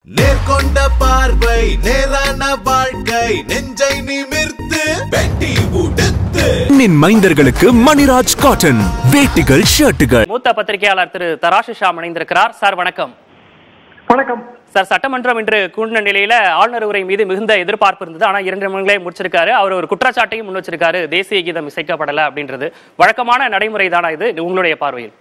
நேர்கொண்ட பார்வை நேரான வாழ்க்கை நெஞ்சை நிமிர்த்து வெட்டி உடுத்து நின் மைந்தர்களுக்கு மணிராஜ் காட்டன் வேட்டிகள் ஷர்ட்டுகள் மூத்த பத்திரிகையாளர் திரு தராசு ஷா இணைந்திருக்கிறார் சார் வணக்கம் வணக்கம் சார் சட்டமன்றம் இன்று கூடின நிலையில ஆளுநர் உரை மீது மிகுந்த எதிர்பார்ப்பு இருந்தது ஆனா இரண்டு மணிகளே முடிச்சிருக்காரு அவர் ஒரு குற்றச்சாட்டையும் முன் வச்சிருக்காரு தேசிய கீதம் இசைக்கப்படல அப்படின்றது வழக்கமான நடைமுறை தானா இது உங்களுடைய பார்வையில்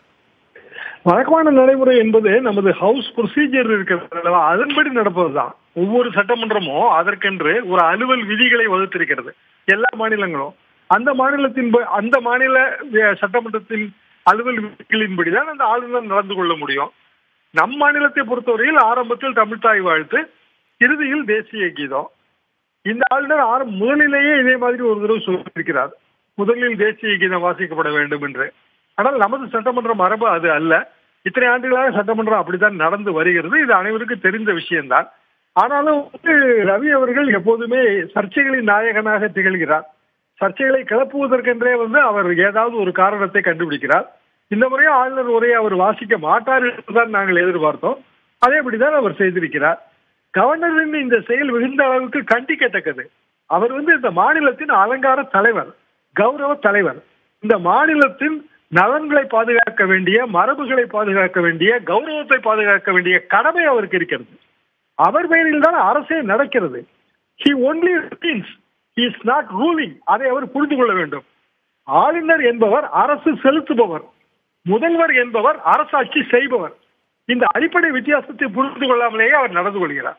வழக்கமான நடைமுறை என்பது நமது ஹவுஸ் ப்ரொசீஜர் இருக்கிறது அல்லவா அதன்படி நடப்பதுதான் ஒவ்வொரு சட்டமன்றமும் அதற்கென்று ஒரு அலுவல் விதிகளை வகுத்திருக்கிறது எல்லா மாநிலங்களும் அந்த மாநிலத்தின் ப- அந்த மாநில வே- சட்டமன்றத்தின் அலுவல் விதிகளின்படிதான் அந்த ஆளுநர் நடந்து கொள்ள முடியும் நம் மாநிலத்தை பொறுத்தவரையில் ஆரம்பத்தில் தமிழ்தாய் வாழ்த்து இறுதியில் தேசிய கீதம் இந்த ஆளுநர் ஆரம் முதலிலேயே இதே மாதிரி ஒரு தடவை சொல்லியிருக்கிறார் முதலில் தேசிய கீதம் வாசிக்கப்பட வேண்டும் என்று ஆனால் நமது சட்டமன்ற மரபு அது அல்ல இத்தனை ஆண்டுகளாக சட்டமன்றம் அப்படித்தான் நடந்து வருகிறது இது அனைவருக்கும் தெரிந்த விஷயம்தான் ஆனாலும் வந்து ரவி அவர்கள் எப்போதுமே சர்ச்சைகளின் நாயகனாக திகழ்கிறார் சர்ச்சைகளை கிளப்புவதற்கென்றே வந்து அவர் ஏதாவது ஒரு காரணத்தை கண்டுபிடிக்கிறார் இந்த முறையும் ஆளுநர் உரையை அவர் வாசிக்க மாட்டார் என்றுதான் நாங்கள் எதிர்பார்த்தோம் அதேபடிதான் அவர் செய்திருக்கிறார் கவர்னரின் இந்த செயல் மிகுந்த அளவுக்கு கண்டிக்கத்தக்கது அவர் வந்து இந்த மாநிலத்தின் அலங்கார தலைவர் கௌரவ தலைவர் இந்த மாநிலத்தின் நலன்களை பாதுகாக்க வேண்டிய மரபுகளை பாதுகாக்க வேண்டிய கௌரவத்தை பாதுகாக்க வேண்டிய கடமை அவருக்கு இருக்கிறது அவர் பெயரில் தான் அரசே நடக்கிறது he only means is not ruling அதை அவர் புரிந்து கொள்ள வேண்டும் ஆளுநர் என்பவர் அரசு செலுத்துபவர் முதல்வர் என்பவர் அரசாட்சி செய்பவர் இந்த அடிப்படை வித்தியாசத்தை புரிந்து கொள்ளாமலேயே அவர் நடந்து கொள்கிறார்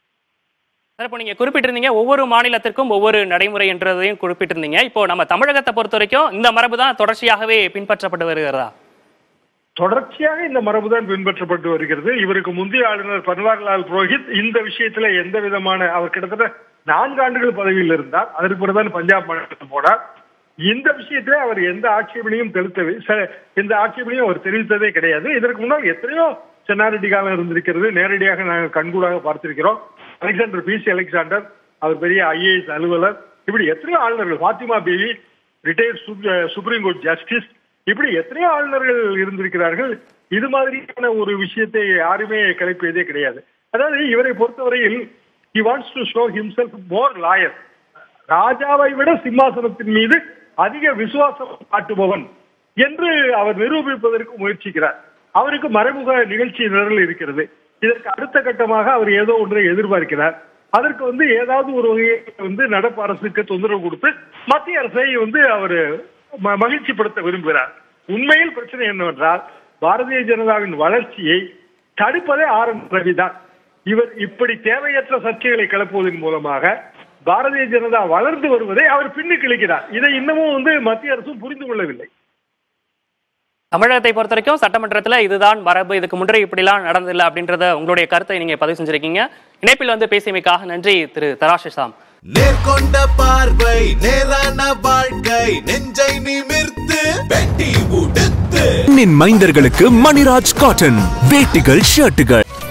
சார் இப்போ நீங்க குறிப்பிட்டிருந்தீங்க ஒவ்வொரு மாநிலத்திற்கும் ஒவ்வொரு நடைமுறை என்றதையும் குறிப்பிட்டிருந்தீங்க இப்போ நம்ம தமிழகத்தை பொறுத்த வரைக்கும் இந்த மரபு தான் தொடர்ச்சியாகவே பின்பற்றப்பட்டு வருகிறதா தொடர்ச்சியாக இந்த மரபுதான் பின்பற்றப்பட்டு வருகிறது இவருக்கு முந்தைய ஆளுநர் பன்வாரிலால் புரோஹித் இந்த விஷயத்துல எந்த விதமான அவர் கிட்டத்தட்ட நான்கு ஆண்டுகள் பதவியில் இருந்தார் அதற்கு பிறகுதான் பஞ்சாப் மாநிலத்தில் போனார் இந்த விஷயத்துல அவர் எந்த ஆட்சேபனையும் தெளித்தவே ச- எந்த ஆட்சேபனையும் அவர் தெரிவித்ததே கிடையாது இதற்கு முன்னால் எத்தனையோ சென்னாரெட்டி காலம் இருந்திருக்கிறது நேரடியாக நாங்கள் கண்கூடாக பார்த்திருக்கிறோம் அலெக்சாண்டர் பிசி அலெக்சாண்டர் அவர் பெரிய ஐஏஎஸ் அலுவலர் இப்படி எத்தனையோ ஆளுநர்கள் Fathima Beevi retired supreme court justice இப்படி எத்தனையோ ஆளுநர்கள் இருந்திருக்கிறார்கள் இது மாதிரியான ஒரு விஷயத்தை யாருமே கிளப்பியதே கிடையாது அதாவது இவரை பொறுத்தவரையில் he wants to show himself more loyal ராஜாவை விட சிம்மாசனத்தின் மீது அதிக விசுவாசம் காட்டுபவன் என்று அவர் நிரூபிப்பதற்கு முயற்சிக்கிறார் அவருக்கு மறைமுக நிகழ்ச்சி நிரல் இருக்கிறது இதற்கு அடுத்த கட்டமாக அவர் ஏதோ ஒன்றை எதிர்பார்க்கிறார் அதற்கு வந்து ஏதாவது ஒரு வகையில் வந்து நடப்பு அரசுக்கு தொந்தரவு கொடுத்து மத்திய அரசை வந்து அவர் ம- மகிழ்ச்சிப்படுத்த விரும்புகிறார் உண்மையில் பிரச்சனை என்னவென்றால் பாரதிய ஜனதாவின் வளர்ச்சியை தடுப்பதே ஆர் என் ரவி தான் இவர் இப்படி தேவையற்ற சர்ச்சைகளை கிளப்புவதன் மூலமாக பாரதிய ஜனதா வளர்ந்து வருவதை அவர் பின்னுக்கு இழுக்கிறார் இதை இன்னமும் வந்து மத்திய அரசும் புரிந்து கொள்ளவில்லை தமிழகத்தை பொறுத்த வரைக்கும் சட்டமன்றத்துல இதுதான் மரபு இதுக்கு முன்னே இப்படிலாம் நடந்தில்லை அப்படின்றத உங்களுடைய கருத்தை நீங்க பதிவு செஞ்சிருக்கீங்க இணைப்பில் வந்து பேசியமைக்காக நன்றி திரு தராஷிசாம் நேர்கொண்ட பார்வை நேரான வாழ்க்கை நெஞ்சை நிமிர்த்து வெட்டி உடுத்து நின் மைந்தர்களுக்கு மணிராஜ் காட்டன் வேட்டிகள் ஷர்ட்டுகள்